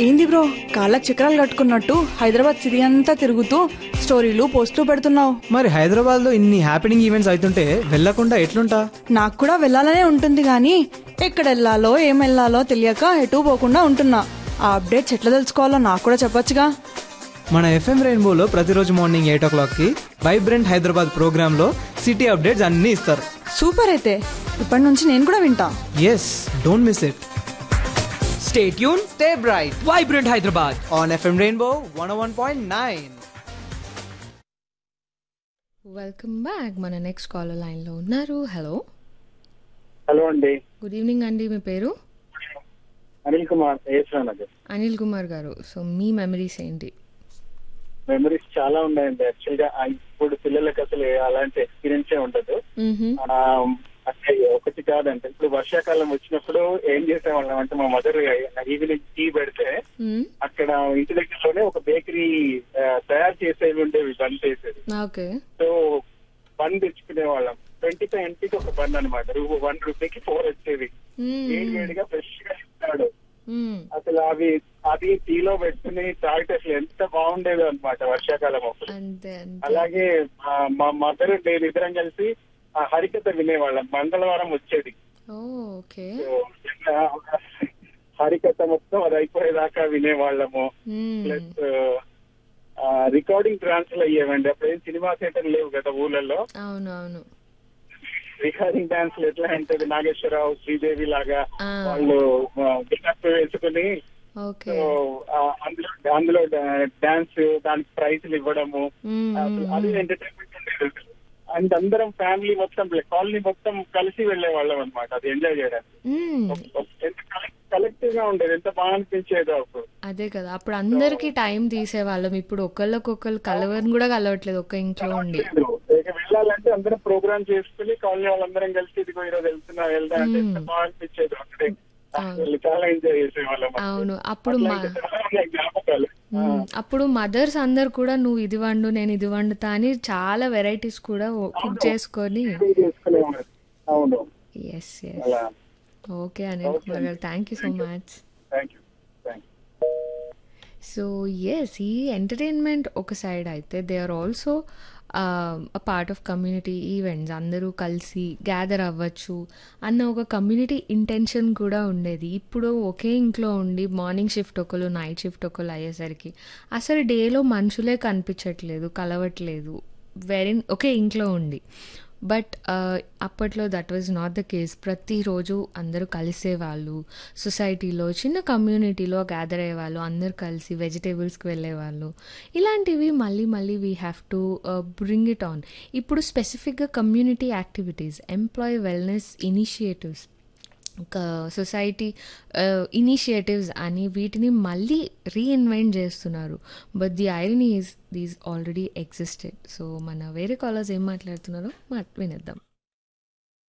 ఏంది బ్రో కాళ్ళకి చక్రాలు కట్టుకున్నట్టు హైదరాబాద్ సిటీ అంతా తిరుగుతూ స్టోరీలు పోస్టులు పెడుతున్నావు మరి హైదరాబాద్ లో ఇన్ని హ్యాపెనింగ్ ఈవెంట్స్ అవుతుంటే వెళ్ళకుండా ఎట్లుంటా నాకు కూడా వెళ్ళాలనే ఉంటుంది కానీ ఎక్కడ వెళ్ళాలో ఏం వెళ్ళాలో తెలియక ఎటు పోకుండా ఉంటున్నా ఆ అప్డేట్స్ ఎట్లా తెలుసుకోవాలో నాకు కూడా చెప్పొచ్చుగా మన ఎఫ్ఎం రెయిన్బోలో ప్రతిరోజు మార్నింగ్ ఎయిట్ ఓ క్లాక్కి వైబ్రెంట్ హైదరాబాద్ ప్రోగ్రాంలో సిటీ అప్డేట్స్ అన్నీ ఇస్తారు సూపర్ అయితే ఇప్పటి నుంచి నేను కూడా వింటా yes don't miss it stay tune stay bright vibrant Hyderabad on FM rainbow one one point nine welcome back మన నెక్స్ట్ కాలర్ లైన్లో ఉన్నారు హలో హలో అండి గుడ్ ఈవినింగ్ అండి మీ పేరు అనిల్ కుమార్ ఏశ్వర నగర్ అనిల్ కుమార్ గారు సో మీ మెమరీస్ ఏంటి మెమరీస్ చాలా ఉన్నాయండి యాక్చువల్ గా ఆ ఇప్పుడు పిల్లలకి అసలు అలాంటి ఎక్స్పీరియన్సే ఉండదు మ్మ్హమ్. ఆ, అంటే ఒకటి కాదంటే ఇప్పుడు వర్షాకాలం వచ్చినప్పుడు ఏం చేసేవాళ్ళం అంటే మా మదర్ ఈవినింగ్ టీ పెడితే మ్మ్. అక్కడ ఇంటి దగ్గరలోనే ఒక బేకరీ తయారు చేసేవి ఉండేవి బన్ చేసేది ఓకే సో బన్ తెచ్చుకునే వాళ్ళం ట్వంటీ ఫైవ్ ఎంపీకి ఒక బన్ అనమాట వన్ రూపీకి ఫోర్ వచ్చేది మ్మ్. వేడి వేడిగా ఫ్రెష్ గా ఇస్తాడు మ్మ్. అసలు అవి అది టీలో పెట్టుకుని తాగితే అసలు ఎంత బాగుండేది అనమాట వర్షాకాలం అప్పుడు అంతే అంతే అలాగే మా- మా మదర్ నేను ఇద్దరం కలిసి ఆ హరికథ వినేవాళ్ళం మంగళవారం వచ్చేది ఓ ఓకే సో, ఇట్లా హరికథ మొత్తం అది అయిపోయేదాకా వినేవాళ్ళము మ్మ్. ప్లస్ రికార్డింగ్ ట్రాన్స్లు అయ్యేవండి అప్పుడు ఏం సినిమా థియేటర్ లేవు కదా ఊళ్ళల్లో అవును అవును రికార్డింగ్ డాన్స్లు ఎట్లా అంటే నాగేశ్వరరావు శ్రీదేవి లాగా ఆ. వాళ్ళు గెటప్ వేసుకుని ఓకే సో ఆ, అందులో అందులో డాన్స్ దానికి ప్రైజ్లు ఇవ్వడము మ్మ్. అసలు అది ఎంటర్టైన్మెంట్ ఉండేది అండ్ అందరం ఫ్యామిలీ మొత్తం కాలనీ మొత్తం కలిసి వెళ్లే వాళ్ళం అనమాట అది ఎంజాయ్ చేయడానికి మ్మ్. ఒక- ఎంత కలెక్టివ్ గా ఉండేది ఎంత బాగా అనిపించేదో అప్పుడు అదే కదా అప్పుడు అందరికి టైం తీసేవాళ్ళం ఇప్పుడు ఒకళ్ళకొకళ్ళు కలవని కూడా కలవట్లేదు ఒక్క ఇంట్లో ఉండి లేదు. ఇక వెళ్ళాలంటే అందరం ప్రోగ్రామ్ చేసుకుని కాలనీ వాళ్ళందరం కలిసి ఇదిగో ఈరోజు వెళ్తున్నా వెళ్దా అంటే ఎంత బాగా అనిపించేది అక్కడే అసలు చాలా ఎంజాయ్ చేసేవాళ్ళం అవును అప్పుడు మా అట్లా ఇంకా చాలా ఉన్నాయి జ్ఞాపకాలు మ్మ్. అప్పుడు మదర్స్ అందరు కూడా నువ్వు ఇది వండు నేను ఇది వండుతా అని చాలా వెరైటీస్ కూడా కుక్ చేసుకొని ఎంజాయ్ చేసుకునేవారు అవును ఎస్ ఎస్ అలా okay Anil Kumar garu thank you so much thank you thank you so yes ఈ ఎంటర్టైన్మెంట్ ఒక సైడ్ అయితే they are also a part of community events అందరూ కలిసి గ్యాదర్ అవ్వచ్చు అన్న ఒక కమ్యూనిటీ ఇంటెన్షన్ కూడా ఉండేది ఇప్పుడు ఒకే ఇంట్లో ఉండి మార్నింగ్ షిఫ్ట్ ఒకరు నైట్ షిఫ్ట్ ఒకరు అయ్యేసరికి అసలు డేలో మనుషులే కనిపించట్లేదు కలవట్లేదు వెరీ ఒకే ఇంట్లో ఉండి బట్ అప్పట్లో that was not the case ప్రతిరోజు అందరూ కలిసేవాళ్ళు సొసైటీలో చిన్న కమ్యూనిటీలో గ్యాదర్ అయ్యేవాళ్ళు అందరు కలిసి వెజిటేబుల్స్కి వెళ్ళేవాళ్ళు ఇలాంటివి మళ్ళీ మళ్ళీ we have to bring it on ఇప్పుడు స్పెసిఫిక్గా community activities employee wellness initiatives society initiatives అని వీటిని మళ్ళీ రీఇన్వెంట్ చేస్తున్నారు but the irony is these already existed so మన వేరే కాలర్స్ ఏం మాట్లాడుతున్నారో మా వినేద్దాం